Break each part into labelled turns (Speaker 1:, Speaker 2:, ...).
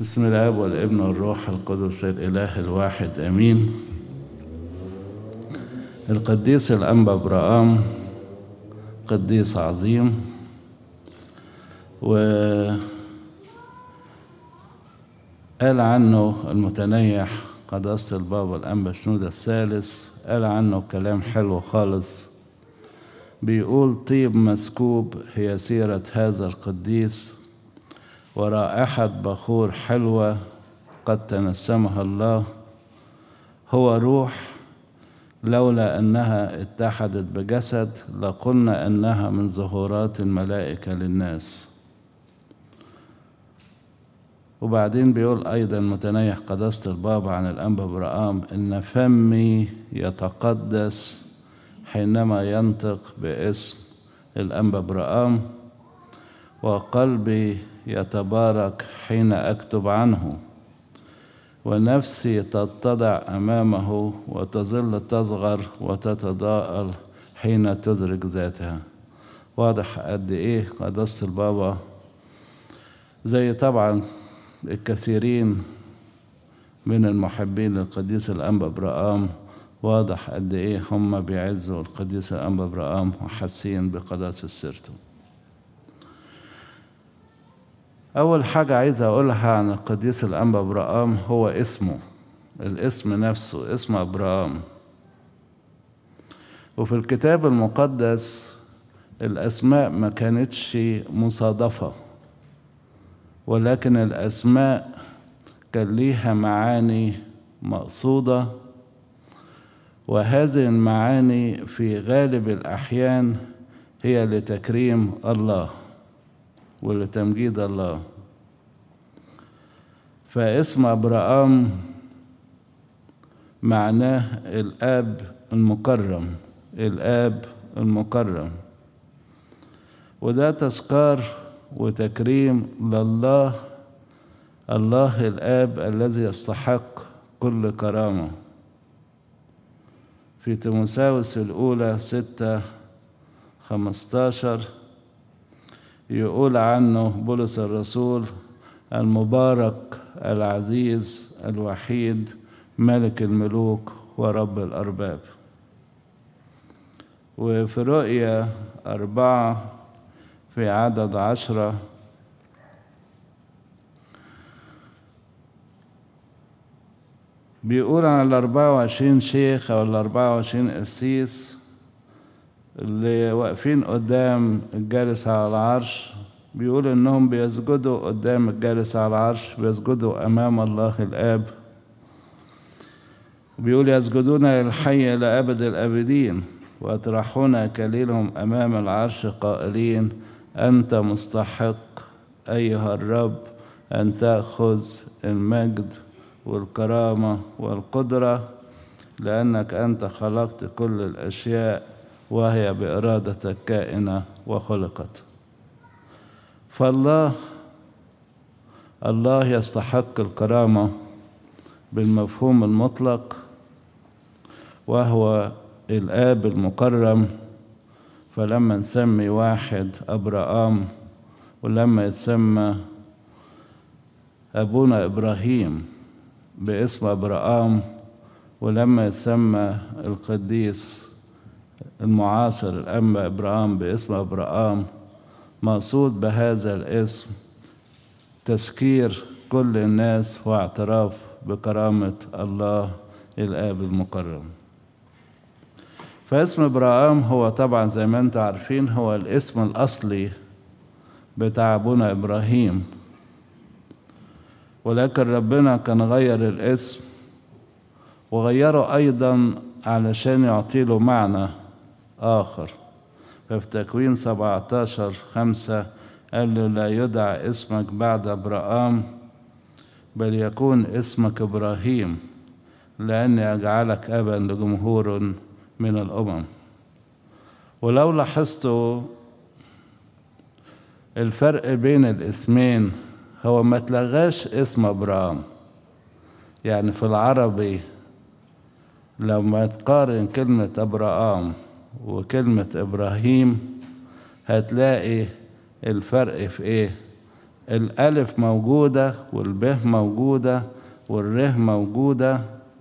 Speaker 1: بسم الاب والابن والروح القدس الاله الواحد امين القديس الانبا ابراهام قديس عظيم و قال عنه المتنيح قداسة البابا الأنبا شنودة الثالث قال عنه كلام حلو خالص بيقول طيب مسكوب هي سيرة هذا القديس ورائحة بخور حلوة قد تنسمها الله هو روح لولا أنها اتحدت بجسد لقلنا أنها من ظهورات الملائكة للناس وبعدين بيقول أيضا متنيح قداسة البابا عن الأنبا برقام إن فمي يتقدس حينما ينطق باسم الأنبا برقام وقلبي يتبارك حين أكتب عنه ونفسي تتضع أمامه وتظل تصغر وتتضاءل حين تدرك ذاتها واضح قد إيه قداسة البابا زي طبعا الكثيرين من المحبين للقديس الأنبا برقام واضح قد إيه هم بيعزوا القديس الأنبا برقام وحاسين بقداسة سيرته أول حاجة عايز أقولها عن القديس الأنبا برقام هو اسمه الاسم نفسه اسم أبراهام وفي الكتاب المقدس الأسماء ما كانتش مصادفة ولكن الأسماء كان ليها معاني مقصودة وهذه المعاني في غالب الأحيان هي لتكريم الله ولتمجيد الله فاسم أبراهام معناه الآب المكرم الآب المكرم وده تذكار وتكريم لله الله الآب الذي يستحق كل كرامة في تيموساوس الأولى ستة خمستاشر يقول عنه بولس الرسول المبارك العزيز الوحيد ملك الملوك ورب الأرباب وفي رؤيا أربعة في عدد عشرة بيقول عن الأربعة وعشرين شيخ أو الأربعة وعشرين قسيس اللي واقفين قدام الجالس على العرش بيقول إنهم بيسجدوا قدام الجالس على العرش بيسجدوا أمام الله الآب بيقول يسجدون للحي إلى أبد الآبدين ويطرحون كليلهم أمام العرش قائلين أنت مستحق أيها الرب أن تأخذ المجد والكرامة والقدرة لأنك أنت خلقت كل الأشياء وهي بإرادتك كائنة وخلقت فالله الله يستحق الكرامة بالمفهوم المطلق وهو الآب المكرم فلما نسمي واحد أبراهام ولما يتسمى أبونا إبراهيم باسم أبراهام ولما يتسمى القديس المعاصر الأنبا إبراهام باسم أبراهام مقصود بهذا الاسم تذكير كل الناس واعتراف بكرامة الله الآب المكرم فاسم إبراهام هو طبعا زي ما انتم عارفين هو الاسم الأصلي بتاع أبونا إبراهيم ولكن ربنا كان غير الاسم وغيره أيضا علشان يعطي له معنى آخر ففي تكوين 17 خمسة قال له لا يدعى اسمك بعد أبراهام بل يكون اسمك إبراهيم لأني أجعلك أبا لجمهور من الأمم ولو لاحظتوا الفرق بين الاسمين هو ما تلغاش اسم أبراهام يعني في العربي لما تقارن كلمة أبراهام وكلمة إبراهيم هتلاقي الفرق في إيه الألف موجودة والب موجودة والره موجودة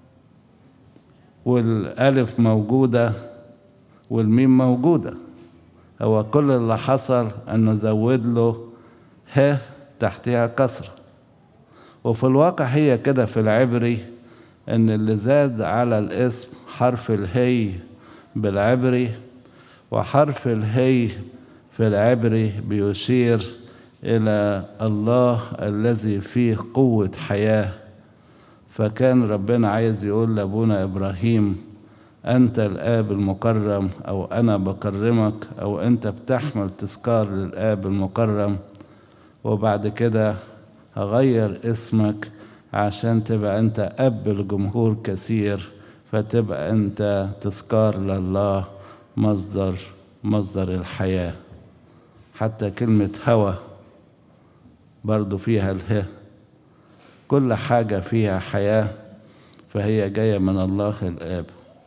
Speaker 1: والألف موجودة والميم موجودة هو كل اللي حصل أنه زود له ه تحتها كسرة وفي الواقع هي كده في العبري أن اللي زاد على الاسم حرف الهي بالعبري وحرف الهي في العبري بيشير إلى الله الذي فيه قوة حياة فكان ربنا عايز يقول لأبونا إبراهيم أنت الآب المكرم أو أنا بكرمك أو أنت بتحمل تذكار للآب المكرم وبعد كده هغير اسمك عشان تبقى أنت أب لجمهور كثير فتبقى أنت تذكار لله مصدر مصدر الحياة حتى كلمة هوى برضو فيها اله كل حاجة فيها حياة فهي جاية من الله الآب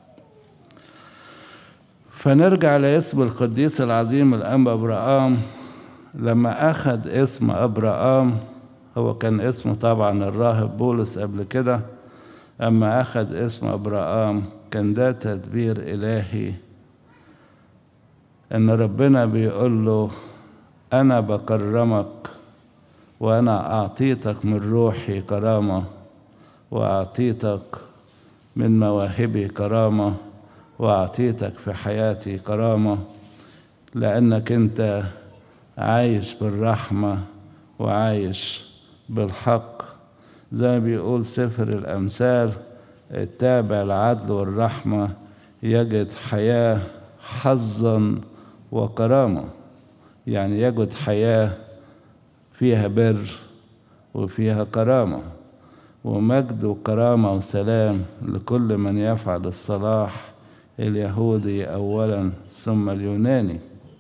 Speaker 1: فنرجع لاسم القديس العظيم الأنبا أبراهام لما أخذ اسم أبراهام هو كان اسمه طبعا الراهب بولس قبل كده أما أخذ اسم أبراهام كان ده تدبير إلهي إن ربنا بيقول له أنا بكرمك وأنا أعطيتك من روحي كرامة وأعطيتك من مواهبي كرامة وأعطيتك في حياتي كرامة لأنك أنت عايش بالرحمة وعايش بالحق زي ما بيقول سفر الأمثال التابع العدل والرحمة يجد حياة حظا وكرامة يعني يجد حياة فيها بر وفيها كرامة ومجد وكرامة وسلام لكل من يفعل الصلاح اليهودي أولا ثم اليوناني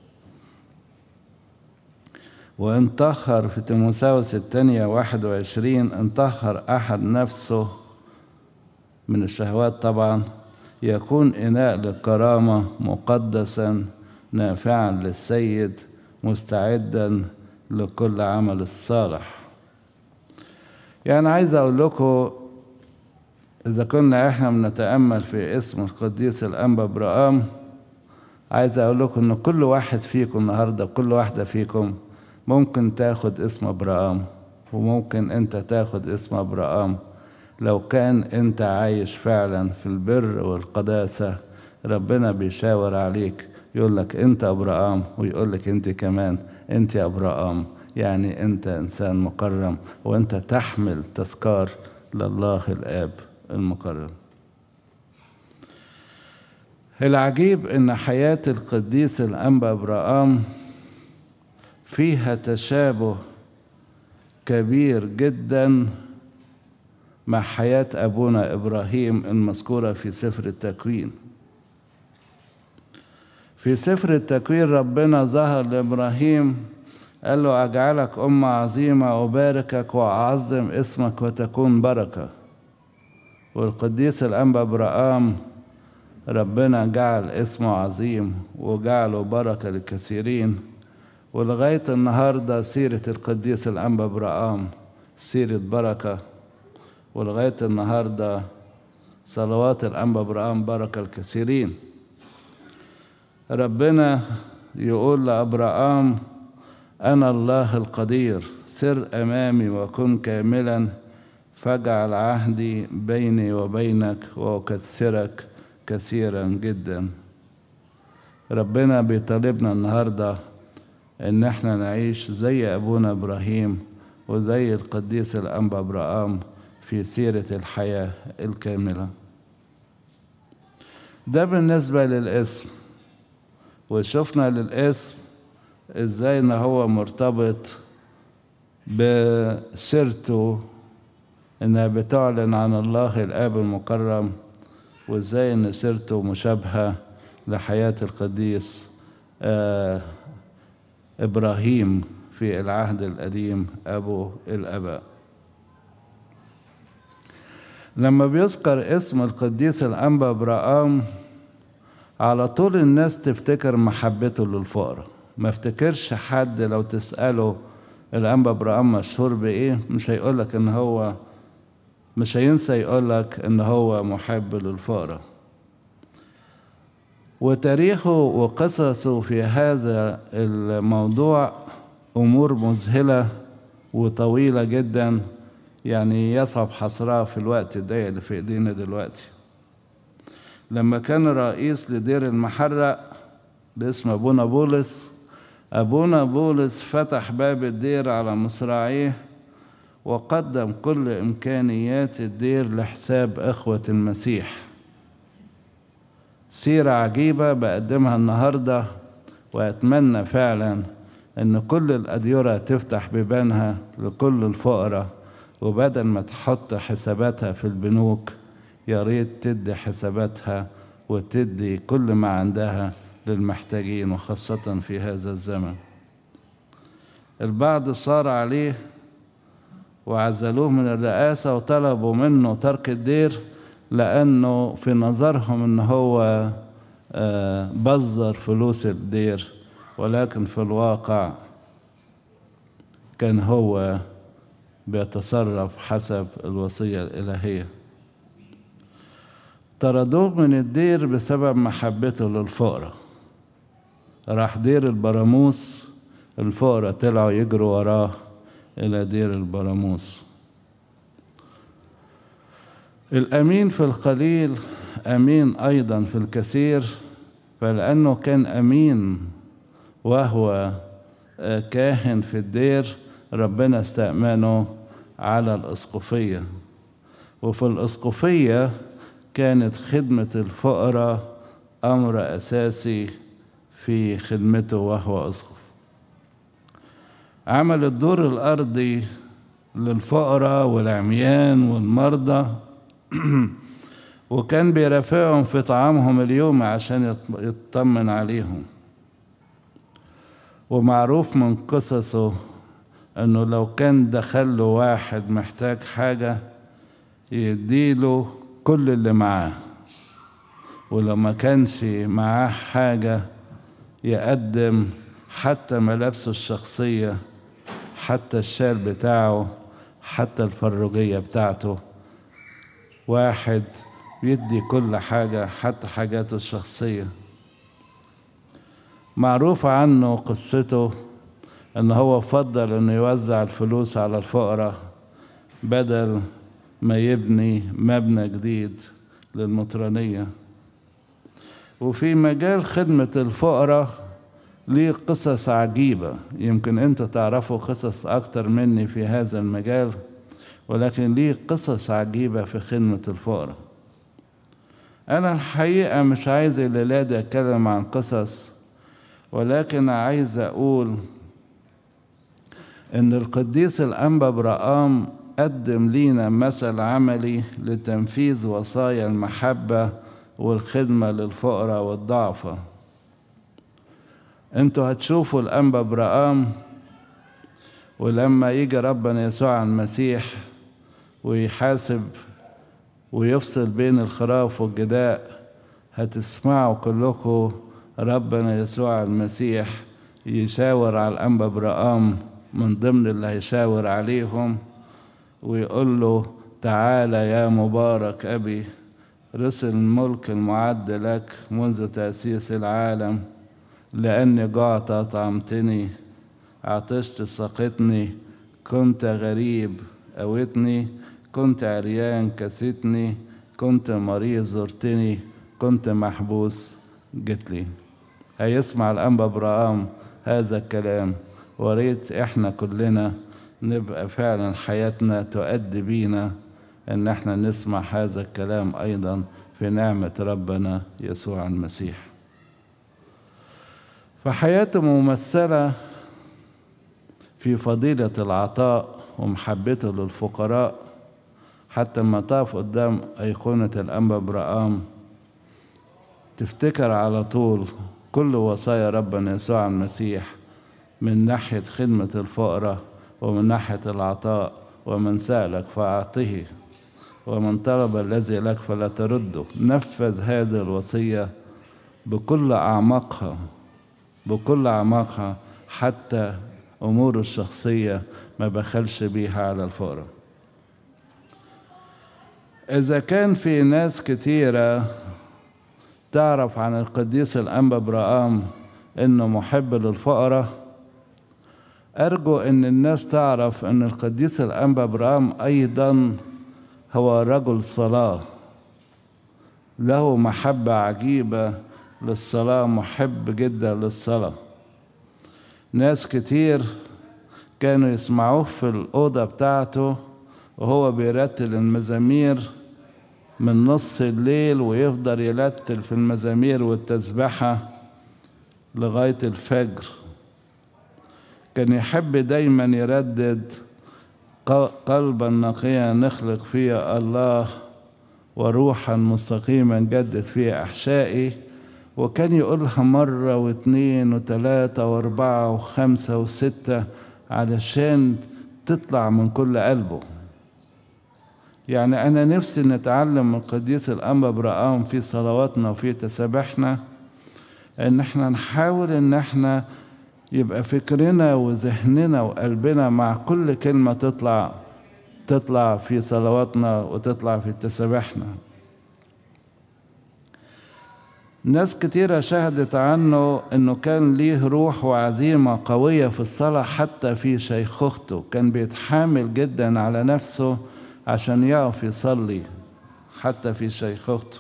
Speaker 1: وإن طهر في تيموساوس الثانية واحد وعشرين إن طهر أحد نفسه من الشهوات طبعا يكون إناء للكرامة مقدسا نافعا للسيد مستعدا لكل عمل الصالح يعني عايز أقول لكم إذا كنا إحنا بنتأمل في اسم القديس الأنبا برام عايز أقول لكم إن كل واحد فيكم النهاردة كل واحدة فيكم ممكن تاخد اسم أبرام وممكن أنت تاخد اسم أبرام لو كان أنت عايش فعلا في البر والقداسة ربنا بيشاور عليك يقول لك أنت أبرام ويقول لك أنت كمان أنت أبرام يعني أنت إنسان مكرم وأنت تحمل تذكار لله الآب المكرم العجيب ان حياة القديس الأنبا إبراهام فيها تشابه كبير جدا مع حياة أبونا إبراهيم المذكورة في سفر التكوين في سفر التكوين ربنا ظهر لإبراهيم قال له أجعلك أمة عظيمة أباركك وأعظم اسمك وتكون بركة والقديس الأنبا إبراهام ربنا جعل اسمه عظيم وجعله بركة للكثيرين ولغاية النهاردة سيرة القديس الأنبا إبراهام سيرة بركة ولغاية النهاردة صلوات الأنبا إبراهام بركة الكثيرين ربنا يقول لأبراهام أنا الله القدير سر أمامي وكن كاملا فاجعل عهدي بيني وبينك وأكثرك كثيرا جدا ربنا بيطالبنا النهارده ان احنا نعيش زي ابونا ابراهيم وزي القديس الانبا ابراهام في سيره الحياه الكامله ده بالنسبه للاسم وشفنا للاسم ازاي ان هو مرتبط بسيرته انها بتعلن عن الله الاب المكرم وازاي ان سيرته مشابهه لحياه القديس آه ابراهيم في العهد القديم ابو الاباء لما بيذكر اسم القديس الانبا ابراهام على طول الناس تفتكر محبته للفقراء ما افتكرش حد لو تساله الأنبا برام مشهور بإيه مش هيقولك إن هو مش هينسى يقولك إن هو محب للفقراء وتاريخه وقصصه في هذا الموضوع أمور مذهلة وطويلة جدا يعني يصعب حصرها في الوقت الضيق اللي في ايدينا دلوقتي لما كان رئيس لدير المحرق باسم ابونا بولس ابونا بولس فتح باب الدير على مصراعيه وقدم كل امكانيات الدير لحساب اخوه المسيح سيره عجيبه بقدمها النهارده واتمنى فعلا ان كل الاديره تفتح بيبانها لكل الفقراء وبدل ما تحط حساباتها في البنوك يا ريت تدي حساباتها وتدي كل ما عندها للمحتاجين وخاصة في هذا الزمن البعض صار عليه وعزلوه من الرئاسة وطلبوا منه ترك الدير لأنه في نظرهم إن هو بذر فلوس الدير ولكن في الواقع كان هو بيتصرف حسب الوصية الإلهية طردوه من الدير بسبب محبته للفقراء راح دير البراموس الفقراء طلعوا يجروا وراه إلى دير البراموس الأمين في القليل أمين أيضا في الكثير فلأنه كان أمين وهو كاهن في الدير ربنا استأمنه على الأسقفية وفي الأسقفية كانت خدمة الفقراء أمر أساسي في خدمته وهو أسقف عمل الدور الأرضي للفقراء والعميان والمرضى وكان بيرافقهم في طعامهم اليوم عشان يطمن عليهم ومعروف من قصصه انه لو كان دخله واحد محتاج حاجة يديله كل اللي معاه ولو ما كانش معاه حاجة يقدم حتى ملابسه الشخصية حتى الشال بتاعه حتى الفروجية بتاعته واحد يدي كل حاجة حتى حاجاته الشخصية معروف عنه قصته ان هو فضل انه يوزع الفلوس على الفقراء بدل ما يبني مبنى جديد للمطرانية وفي مجال خدمة الفقراء ليه قصص عجيبة يمكن انتوا تعرفوا قصص اكتر مني في هذا المجال ولكن ليه قصص عجيبة في خدمة الفقراء انا الحقيقة مش عايز الليلة دي اتكلم عن قصص ولكن عايز اقول ان القديس الانبا برقام قدم لينا مثل عملي لتنفيذ وصايا المحبة والخدمة للفقراء والضعفة انتوا هتشوفوا الانبا برقام ولما يجي ربنا يسوع المسيح ويحاسب ويفصل بين الخراف والجداء هتسمعوا كلكم ربنا يسوع المسيح يشاور على الأنبا برقام من ضمن اللي هيشاور عليهم ويقول له تعالى يا مبارك أبي رسل الملك المعد لك منذ تأسيس العالم لأني جعت أطعمتني عطشت سقتني كنت غريب أوتني كنت عريان كسيتني كنت مريض زرتني كنت محبوس جيت لي هيسمع الأنبا برام هذا الكلام وريت احنا كلنا نبقى فعلا حياتنا تؤدي بينا ان احنا نسمع هذا الكلام ايضا في نعمة ربنا يسوع المسيح فحياته ممثلة في فضيلة العطاء ومحبته للفقراء حتى ما تقف قدام أيقونة الأنبا برقام تفتكر على طول كل وصايا ربنا يسوع المسيح من ناحية خدمة الفقراء ومن ناحية العطاء ومن سألك فأعطه ومن طلب الذي لك فلا ترده نفذ هذه الوصية بكل أعماقها بكل أعماقها حتى أموره الشخصية ما بخلش بيها على الفقراء إذا كان في ناس كتيرة تعرف عن القديس الأنبا برام إنه محب للفقراء أرجو إن الناس تعرف إن القديس الأنبا برام أيضا هو رجل صلاة له محبة عجيبة للصلاة محب جدا للصلاة ناس كتير كانوا يسمعوه في الأوضة بتاعته وهو بيرتل المزامير من نص الليل ويفضل يرتل في المزامير والتسبحة لغاية الفجر كان يحب دايما يردد قلبا نقيا نخلق فيه الله وروحا مستقيما جدد فيه أحشائي وكان يقولها مرة واثنين وثلاثة وأربعة وخمسة وستة علشان تطلع من كل قلبه يعني أنا نفسي نتعلم من قديس الأنبا برقام في صلواتنا وفي تسابيحنا إن احنا نحاول إن احنا يبقى فكرنا وذهننا وقلبنا مع كل كلمة تطلع تطلع في صلواتنا وتطلع في تسابيحنا ناس كتيرة شهدت عنه انه كان ليه روح وعزيمة قوية في الصلاة حتى في شيخوخته كان بيتحامل جدا على نفسه عشان يقف يصلي حتى في شيخوخته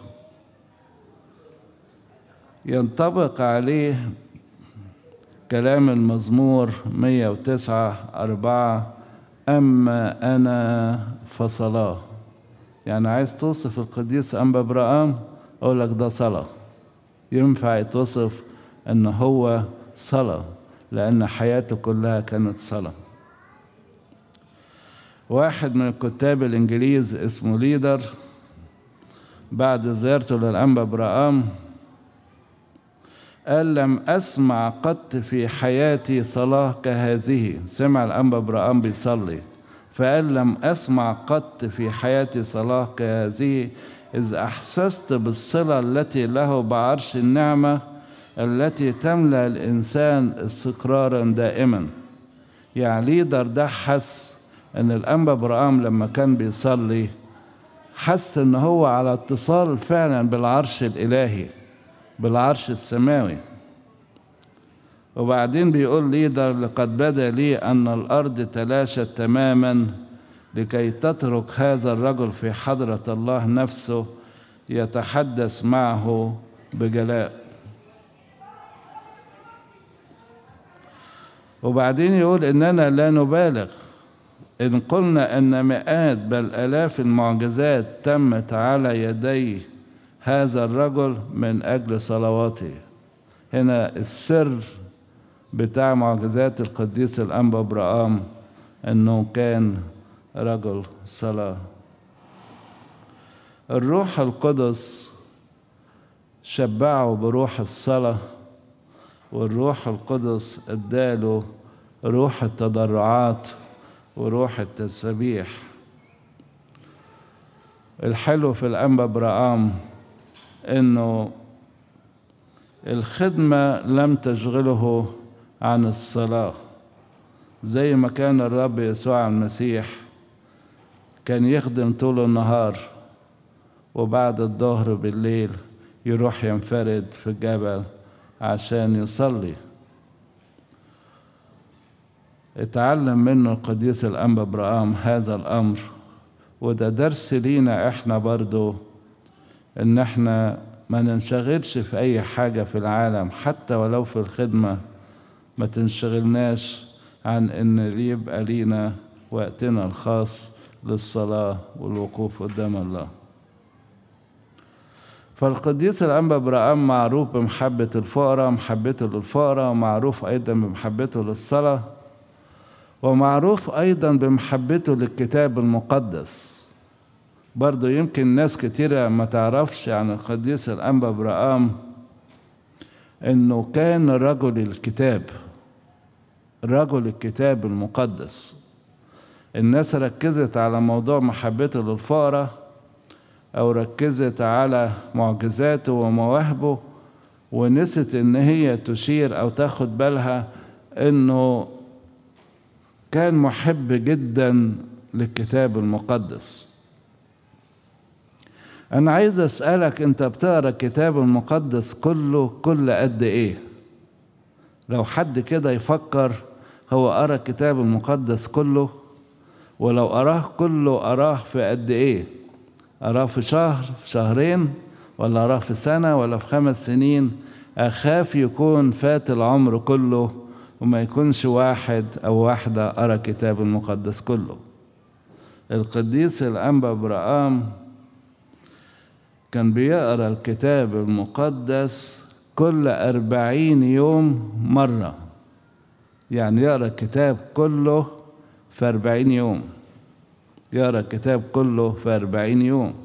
Speaker 1: ينطبق عليه كلام المزمور 109 أربعة أما أنا فصلاه يعني عايز توصف القديس أنبا برقام أقول لك ده صلاة ينفع يتوصف أن هو صلاة لأن حياته كلها كانت صلاة واحد من الكتاب الإنجليز اسمه ليدر بعد زيارته للأنبا برقام قال لم أسمع قط في حياتي صلاة كهذه سمع الأنبا برقام بيصلي فقال لم أسمع قط في حياتي صلاة كهذه إذ أحسست بالصلة التي له بعرش النعمة التي تملأ الإنسان استقرارا دائما يعني ليدر ده حس إن الأنبا برقام لما كان بيصلي حس إن هو على اتصال فعلا بالعرش الإلهي بالعرش السماوي وبعدين بيقول ليدر لقد بدا لي أن الأرض تلاشت تماما لكي تترك هذا الرجل في حضرة الله نفسه يتحدث معه بجلاء وبعدين يقول إننا لا نبالغ إن قلنا أن مئات بل آلاف المعجزات تمت على يدي هذا الرجل من أجل صلواته هنا السر بتاع معجزات القديس الأنبا برقام أنه كان رجل صلاة الروح القدس شبعه بروح الصلاة والروح القدس اداله روح التضرعات وروح التسبيح الحلو في الأنبا برقام انه الخدمة لم تشغله عن الصلاة زي ما كان الرب يسوع المسيح كان يخدم طول النهار وبعد الظهر بالليل يروح ينفرد في الجبل عشان يصلي اتعلم منه القديس الأنبا برقام هذا الأمر وده درس لينا احنا برضو ان احنا ما ننشغلش في اي حاجة في العالم حتى ولو في الخدمة ما تنشغلناش عن ان يبقى لينا وقتنا الخاص للصلاة والوقوف قدام الله فالقديس الأنبا برقام معروف بمحبة الفقراء محبته للفقراء ومعروف أيضا بمحبته للصلاة ومعروف أيضا بمحبته للكتاب المقدس برضو يمكن ناس كتيرة ما تعرفش عن القديس الأنبا برقام إنه كان رجل الكتاب رجل الكتاب المقدس الناس ركزت على موضوع محبته للفقراء أو ركزت على معجزاته ومواهبه ونست إن هي تشير أو تاخد بالها إنه كان محب جدا للكتاب المقدس أنا عايز أسألك أنت بتقرأ الكتاب المقدس كله كل قد إيه؟ لو حد كده يفكر هو قرأ الكتاب المقدس كله ولو قراه كله قراه في قد إيه؟ قراه في شهر في شهرين ولا قراه في سنة ولا في خمس سنين أخاف يكون فات العمر كله وما يكونش واحد أو واحدة قرأ الكتاب المقدس كله القديس الأنبا برقام كان بيقرأ الكتاب المقدس كل أربعين يوم مرة يعني يقرأ الكتاب كله في أربعين يوم يقرأ الكتاب كله في أربعين يوم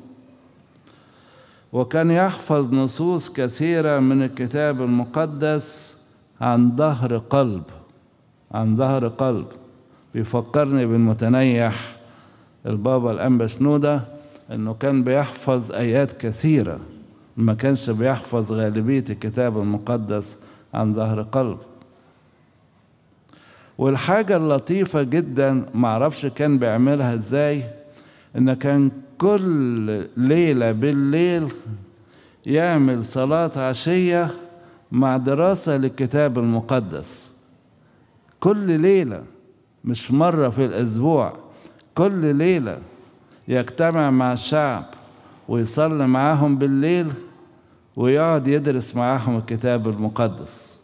Speaker 1: وكان يحفظ نصوص كثيرة من الكتاب المقدس عن ظهر قلب عن ظهر قلب بيفكرني بالمتنيح البابا الأنبا شنودة إنه كان بيحفظ آيات كثيرة ما كانش بيحفظ غالبية الكتاب المقدس عن ظهر قلب والحاجة اللطيفة جدا معرفش كان بيعملها ازاي إن كان كل ليلة بالليل يعمل صلاة عشية مع دراسة للكتاب المقدس كل ليلة مش مرة في الأسبوع كل ليلة يجتمع مع الشعب ويصلي معاهم بالليل ويقعد يدرس معاهم الكتاب المقدس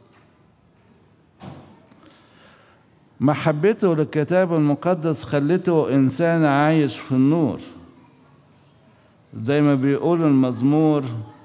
Speaker 1: محبته للكتاب المقدس خلته إنسان عايش في النور زي ما بيقول المزمور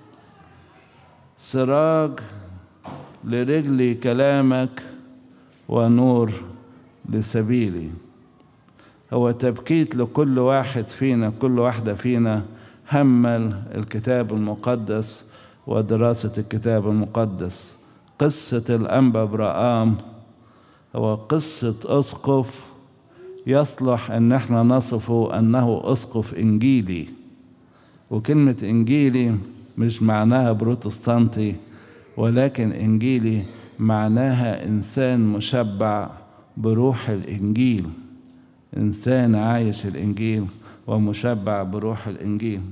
Speaker 1: سراج لرجلي كلامك ونور لسبيلي هو تبكيت لكل واحد فينا كل واحدة فينا همل الكتاب المقدس ودراسة الكتاب المقدس قصة الأنبا برقام هو قصة أسقف يصلح أن احنا نصفه أنه أسقف إنجيلي وكلمة إنجيلي مش معناها بروتستانتي ولكن إنجيلي معناها إنسان مشبع بروح الإنجيل إنسان عايش الإنجيل ومشبع بروح الإنجيل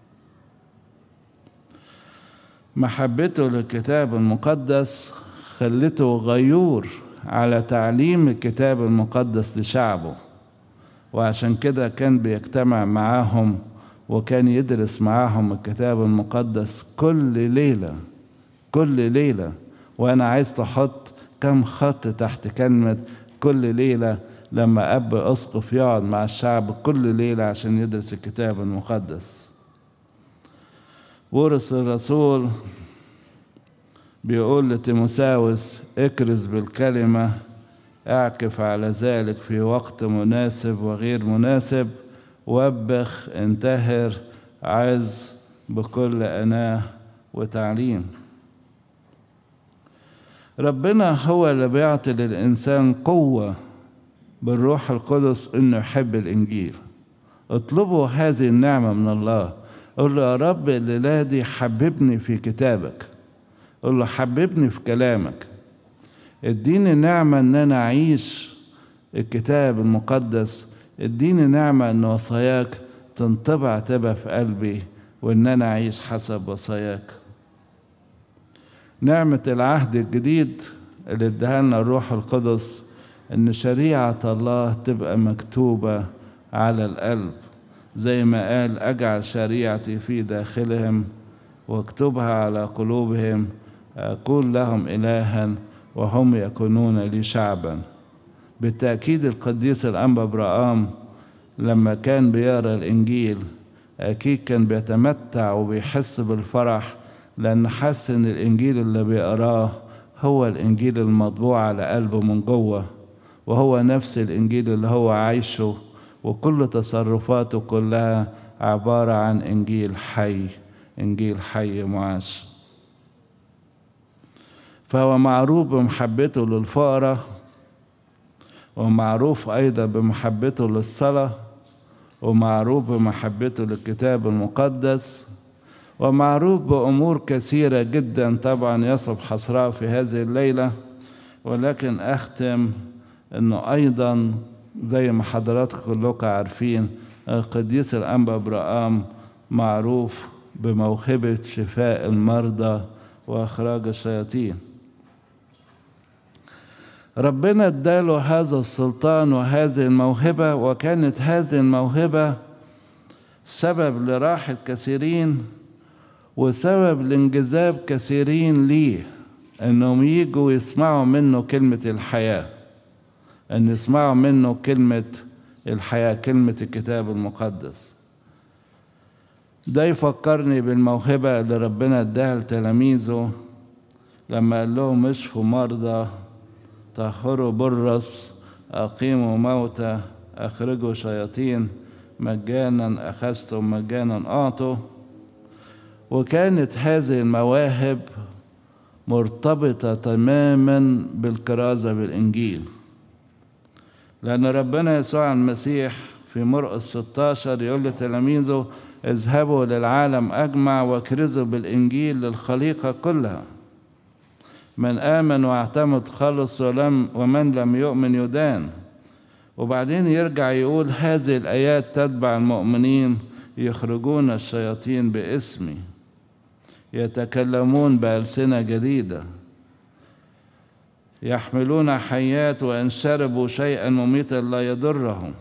Speaker 1: محبته للكتاب المقدس خلته غيور على تعليم الكتاب المقدس لشعبه وعشان كده كان بيجتمع معاهم وكان يدرس معاهم الكتاب المقدس كل ليلة كل ليلة وأنا عايز تحط كم خط تحت كلمة كل ليلة لما أب أسقف يقعد مع الشعب كل ليلة عشان يدرس الكتاب المقدس بولس الرسول بيقول لتيموساوس اكرز بالكلمة اعكف على ذلك في وقت مناسب وغير مناسب وبخ انتهر عز بكل أناه وتعليم ربنا هو اللي بيعطي للإنسان قوة بالروح القدس إنه يحب الإنجيل اطلبوا هذه النعمة من الله قل له يا رب الليلة دي حببني في كتابك قل له حببني في كلامك اديني نعمة ان انا اعيش الكتاب المقدس اديني نعمة ان وصاياك تنطبع تبقى في قلبي وان انا اعيش حسب وصاياك نعمة العهد الجديد اللي اداها لنا الروح القدس ان شريعة الله تبقى مكتوبة على القلب زي ما قال اجعل شريعتي في داخلهم واكتبها على قلوبهم أكون لهم إلها وهم يكونون لي شعبا بالتأكيد القديس الأنبا برقام لما كان بيقرأ الإنجيل أكيد كان بيتمتع وبيحس بالفرح لأن حس إن الإنجيل اللي بيقراه هو الإنجيل المطبوع على قلبه من جوه وهو نفس الإنجيل اللي هو عايشه وكل تصرفاته كلها عبارة عن إنجيل حي إنجيل حي معاش فهو معروف بمحبته للفقراء ومعروف أيضا بمحبته للصلاة ومعروف بمحبته للكتاب المقدس ومعروف بأمور كثيرة جدا طبعا يصب حصرها في هذه الليلة ولكن أختم أنه أيضا زي ما حضراتكم كلكم عارفين القديس الأنبا برقام معروف بموهبة شفاء المرضى وإخراج الشياطين ربنا اداله هذا السلطان وهذه الموهبة وكانت هذه الموهبة سبب لراحة كثيرين وسبب لانجذاب كثيرين ليه انهم يجوا يسمعوا منه كلمة الحياة ان يسمعوا منه كلمة الحياة كلمة الكتاب المقدس ده يفكرني بالموهبة اللي ربنا اداها لتلاميذه لما قال لهم اشفوا مرضى طهروا برص أقيموا موتى أخرجوا شياطين مجانا أخذتم مجانا أعطوا وكانت هذه المواهب مرتبطة تماما بالكرازة بالإنجيل لأن ربنا يسوع المسيح في مرقس 16 يقول لتلاميذه اذهبوا للعالم أجمع واكرزوا بالإنجيل للخليقة كلها من آمن واعتمد خلص ولم ومن لم يؤمن يدان وبعدين يرجع يقول هذه الآيات تتبع المؤمنين يخرجون الشياطين باسمي يتكلمون بألسنة جديدة يحملون حيات وإن شربوا شيئا مميتا لا يضرهم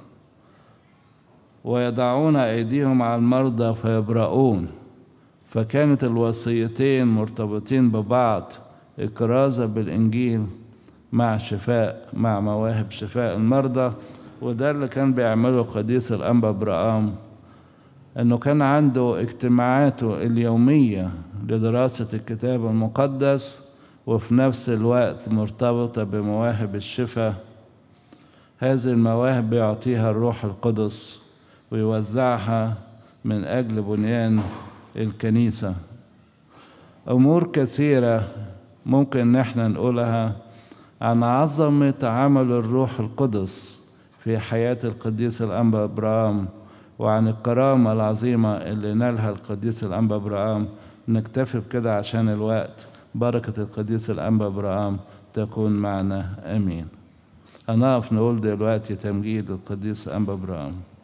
Speaker 1: ويضعون أيديهم على المرضى فيبرؤون فكانت الوصيتين مرتبطين ببعض الكرازة بالإنجيل مع شفاء مع مواهب شفاء المرضى وده اللي كان بيعمله قديس الأنبا برقام أنه كان عنده اجتماعاته اليومية لدراسة الكتاب المقدس وفي نفس الوقت مرتبطة بمواهب الشفاء هذه المواهب بيعطيها الروح القدس ويوزعها من أجل بنيان الكنيسة أمور كثيرة ممكن ان احنا نقولها عن عظمة عمل الروح القدس في حياة القديس الأنبا إبراهام وعن الكرامة العظيمة اللي نالها القديس الأنبا إبراهام نكتفي بكده عشان الوقت بركة القديس الأنبا إبراهام تكون معنا آمين هنقف نقول دلوقتي تمجيد القديس الأنبا إبراهام